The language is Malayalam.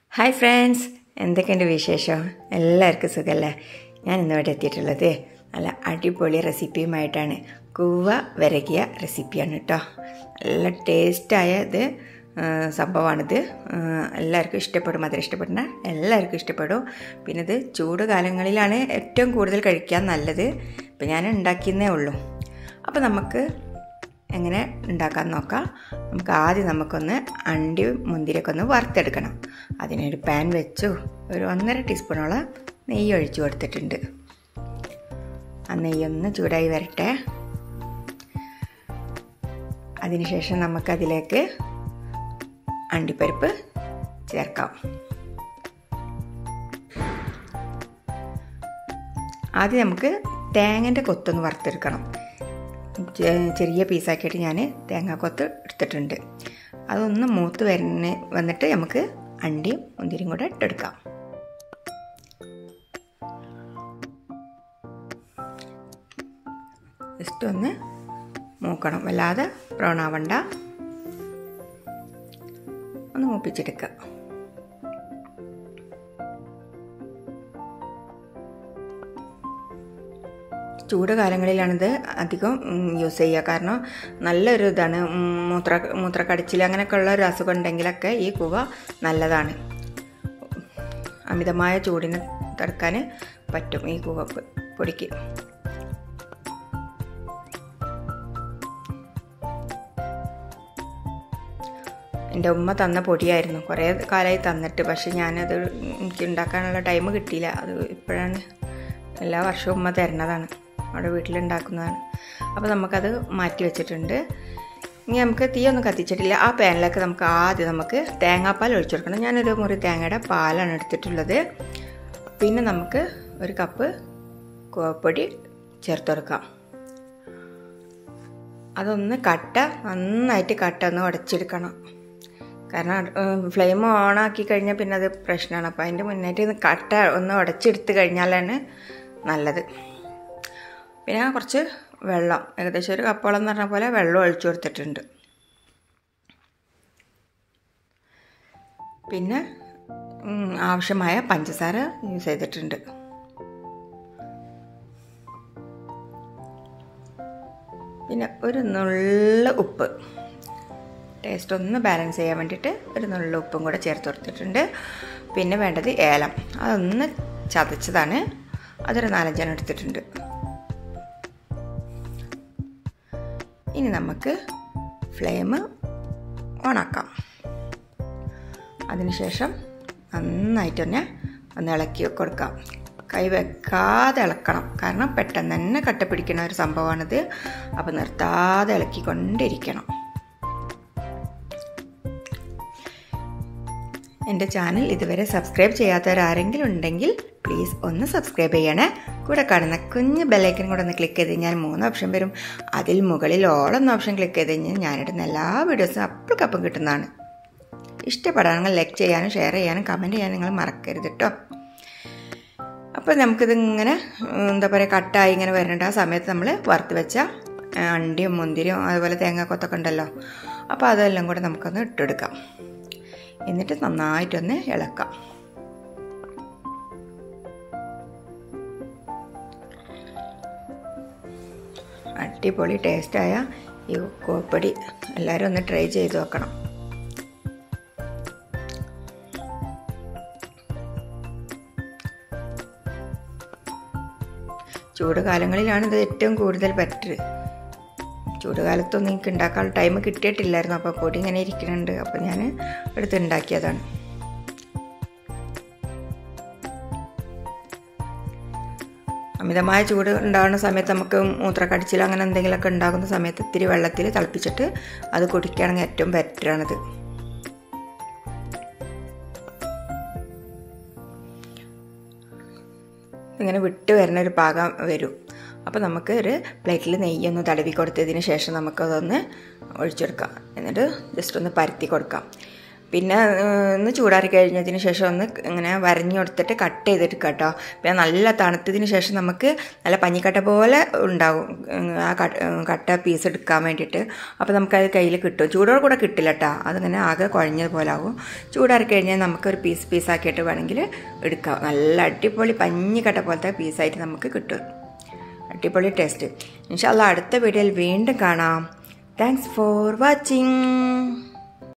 ഹായ് ഫ്രണ്ട്സ് എന്തൊക്കെയുണ്ട് വിശേഷം എല്ലാവർക്കും സുഖമല്ലേ ഞാൻ ഇന്നിവിടെ എത്തിയിട്ടുള്ളത് നല്ല അടിപൊളി റെസിപ്പിയുമായിട്ടാണ് കൂവ വിരകിയ റെസിപ്പിയാണ് കേട്ടോ നല്ല ടേസ്റ്റായ ഇത് ആ, സംഭവമാണിത് ആ, എല്ലാവർക്കും ഇഷ്ടപ്പെടും മധുരം ഇഷ്ടപ്പെടുന്ന എല്ലാവർക്കും ഇഷ്ടപ്പെടും പിന്നെ ഇത് ചൂട് കാലങ്ങളിലാണ് ഏറ്റവും കൂടുതൽ കഴിക്കാൻ നല്ലത് ഇപ്പം ഞാൻ ഉണ്ടാക്കിയെന്നേ ഉള്ളൂ അപ്പോൾ നമുക്ക് എങ്ങനെ ഉണ്ടാക്കാൻ നോക്കാം നമുക്ക് ആദ്യം നമുക്കൊന്ന് അണ്ടി മുന്തിരിയൊക്കെ ഒന്ന് വറുത്തെടുക്കണം അതിനൊരു പാൻ വെച്ചു ഒരു ഒന്നര ടീസ്പൂണോളം നെയ്യ് ഒഴിച്ചു കൊടുത്തിട്ടുണ്ട് ആ നെയ്യൊന്ന് ചൂടായി വരട്ടെ അതിനുശേഷം നമുക്കതിലേക്ക് അണ്ടിപ്പരിപ്പ് ചേർക്കാം ആദ്യം നമുക്ക് തേങ്ങൻ്റെ കൊത്തൊന്ന് വറുത്തെടുക്കണം ചെ- ചെറിയ പീസാക്കിയിട്ട് ഞാൻ തേങ്ങാക്കൊത്ത് എടുത്തിട്ടുണ്ട് അതൊന്ന് മൂത്ത് വരുന്ന വന്നിട്ട് നമുക്ക് അണ്ടിയും മുന്തിരിയും കൂടെ ഇട്ടെടുക്കാം ജസ്റ്റ് ഒന്ന് മൂക്കണം വല്ലാതെ ബ്രൗൺ ആവണ്ട ഒന്ന് മൂപ്പിച്ചെടുക്കുക ചൂട് കാലങ്ങളിലാണിത് അധികം യൂസ് ചെയ്യുക കാരണം നല്ലൊരു ഇതാണ് ഉം, മൂത്ര മൂത്രക്കടിച്ചിൽ അങ്ങനെയൊക്കെ ഉള്ള ഒരു അസുഖം ഉണ്ടെങ്കിലൊക്കെ ഈ കൂവ നല്ലതാണ് അമിതമായ ചൂടിനെ തടുക്കാൻ പറ്റും ഈ കൂവ പൊ- പൊടിക്ക് എൻ്റെ ഉമ്മ തന്ന പൊടിയായിരുന്നു കുറേ കാലമായി തന്നിട്ട് പക്ഷെ ഞാനത് എനിക്ക് ഉണ്ടാക്കാനുള്ള ടൈം കിട്ടിയില്ല അത് ഇപ്പോഴാണ് എല്ലാ വർഷവും ഉമ്മ തരുന്നതാണ് അവിടെ വീട്ടിലുണ്ടാക്കുന്നതാണ് അപ്പോൾ നമുക്കത് മാറ്റി വെച്ചിട്ടുണ്ട് ഇനി നമുക്ക് തീയൊന്നും കത്തിച്ചിട്ടില്ല ആ പാനിലേക്ക് നമുക്ക് ആദ്യം നമുക്ക് തേങ്ങാപ്പാൽ ഒഴിച്ചു കൊടുക്കണം ഞാനൊരു മുറി തേങ്ങയുടെ പാലാണ് എടുത്തിട്ടുള്ളത് പിന്നെ നമുക്ക് ഒരു കപ്പ് കോപ്പൊടി ചേർത്ത് കൊടുക്കാം അതൊന്ന് കട്ട നന്നായിട്ട് കട്ട ഒന്ന് ഉടച്ചെടുക്കണം കാരണം ഫ്ലെയിം ഓണാക്കി കഴിഞ്ഞാൽ പിന്നെ അത് പ്രശ്നമാണ് അപ്പോൾ അതിൻ്റെ മുന്നായിട്ട് ഇത് കട്ട ഒന്ന് ഉടച്ചെടുത്ത് കഴിഞ്ഞാലാണ് നല്ലത് പിന്നെ കുറച്ച് വെള്ളം ഏകദേശം ഒരു കപ്പോളം എന്ന് പറഞ്ഞ പോലെ വെള്ളം ഒഴിച്ചു കൊടുത്തിട്ടുണ്ട് പിന്നെ ഉം, ആവശ്യമായ പഞ്ചസാര യൂസ് ചെയ്തിട്ടുണ്ട് പിന്നെ ഒരു നുള്ള ഉപ്പ് ടേസ്റ്റ് ഒന്ന് ബാലൻസ് ചെയ്യാൻ വേണ്ടിയിട്ട് ഒരു നുള്ള ഉപ്പും കൂടെ ചേർത്ത് കൊടുത്തിട്ടുണ്ട് പിന്നെ വേണ്ടത് ഏലം അതൊന്ന് ചതച്ചതാണ് അതൊരു നാലഞ്ചെണ്ണം എടുത്തിട്ടുണ്ട് ഇനി നമുക്ക് ഫ്ലെയിം ഓണാക്കാം അതിനുശേഷം നന്നായിട്ട് തന്നെ ഒന്ന് ഇളക്കി കൊടുക്കാം കൈ വെക്കാതെ ഇളക്കണം കാരണം പെട്ടെന്ന് തന്നെ കട്ട പിടിക്കുന്ന ഒരു സംഭവമാണിത് അപ്പോൾ നിർത്താതെ ഇളക്കിക്കൊണ്ടിരിക്കണം എൻ്റെ ചാനൽ ഇതുവരെ സബ്സ്ക്രൈബ് ചെയ്യാത്തവരാരെങ്കിലും ഉണ്ടെങ്കിൽ പ്ലീസ് ഒന്ന് സബ്സ്ക്രൈബ് ചെയ്യണേ കൂടെ കാണുന്ന കുഞ്ഞ് ബെല്ലൈക്കൻ കൂടെ ഒന്ന് ക്ലിക്ക് ചെയ്ത് കഴിഞ്ഞാൽ മൂന്ന് ഓപ്ഷൻ വരും അതിൽ മുകളിൽ ഓളെന്ന ഓപ്ഷൻ ക്ലിക്ക് ചെയ്ത് കഴിഞ്ഞാൽ ഞാനിടുന്ന എല്ലാ വീഡിയോസും അപ്പോഴക്കപ്പം കിട്ടുന്നതാണ് ഇഷ്ടപ്പെടാണെങ്കിൽ ലൈക്ക് ചെയ്യാനും ഷെയർ ചെയ്യാനും കമൻറ്റ് ചെയ്യാനും നിങ്ങൾ മറക്കരുത് കേട്ടോ അപ്പോൾ നമുക്കിത് ഇങ്ങനെ ഉം, എന്താ പറയുക കട്ടായി ഇങ്ങനെ വരേണ്ട ആ സമയത്ത് നമ്മൾ വറുത്ത് വെച്ച ആ, അണ്ടിയും മുന്തിരിയും അതുപോലെ തേങ്ങാക്കൊത്തൊക്കെ ഉണ്ടല്ലോ അപ്പോൾ അതെല്ലാം കൂടെ നമുക്കൊന്ന് ഇട്ടെടുക്കാം എന്നിട്ട് നന്നായിട്ടൊന്ന് ഇളക്കാം അടിപൊളി ടേസ്റ്റായ ഈ കോപ്പടി എല്ലാവരും ഒന്ന് ട്രൈ ചെയ്ത് നോക്കണം ചൂട് കാലങ്ങളിലാണ് ഇത് ഏറ്റവും കൂടുതൽ ബെറ്റർ ചൂട് കാലത്തൊന്നും എനിക്ക് ഉണ്ടാക്കാനുള്ള ടൈം കിട്ടിയിട്ടില്ലായിരുന്നു അപ്പോൾ പൊടി ഇങ്ങനെ ഇരിക്കുന്നുണ്ട് അപ്പോൾ ഞാൻ എടുത്ത് ഉണ്ടാക്കിയതാണ് അമിതമായ ചൂട് ഉണ്ടാകുന്ന സമയത്ത് നമുക്ക് മൂത്രക്കടിച്ചിൽ അങ്ങനെ എന്തെങ്കിലുമൊക്കെ ഉണ്ടാകുന്ന സമയത്ത് ഇത്തിരി വെള്ളത്തിൽ തിളപ്പിച്ചിട്ട് അത് കുടിക്കുകയാണെങ്കിൽ ഏറ്റവും ബെറ്ററാണിത് ഇങ്ങനെ വിട്ട് വരുന്ന ഒരു പാകം വരും അപ്പോൾ നമുക്ക് ഒരു പ്ലേറ്റിൽ നെയ്യൊന്ന് തടവി കൊടുത്തതിന് ശേഷം നമുക്കതൊന്ന് ഒഴിച്ചെടുക്കാം എന്നിട്ട് ജസ്റ്റ് ഒന്ന് പരത്തി കൊടുക്കാം പിന്നെ ഏഹ്, ഒന്ന് ചൂടാറി കഴിഞ്ഞതിന് ശേഷം ഒന്ന് ഇങ്ങനെ വരഞ്ഞു കൊടുത്തിട്ട് കട്ട് ചെയ്തിട്ട് കേട്ടോ പിന്നെ നല്ല തണുത്തതിന് ശേഷം നമുക്ക് നല്ല പഞ്ഞിക്കട്ട പോലെ ഉണ്ടാവും ഉം, ആ കട്ട ഉം, കട്ട പീസ് എടുക്കാൻ വേണ്ടിയിട്ട് അപ്പോൾ നമുക്കത് കയ്യിൽ കിട്ടും ചൂടോടെ കൂടെ കിട്ടില്ല കേട്ടോ അതിങ്ങനെ ആകെ കുഴഞ്ഞത് പോലെ ആകും ചൂടാറി കഴിഞ്ഞാൽ നമുക്കൊരു പീസ് പീസാക്കിയിട്ട് വേണമെങ്കിൽ എടുക്കാം നല്ല അടിപൊളി പഞ്ഞിക്കട്ട പോലത്തെ പീസായിട്ട് നമുക്ക് കിട്ടും അടിപൊളി ടേസ്റ്റ് ഇൻഷാല്ല അടുത്ത വീഡിയോയിൽ വീണ്ടും കാണാം താങ്ക്സ് ഫോർ വാച്ചിങ്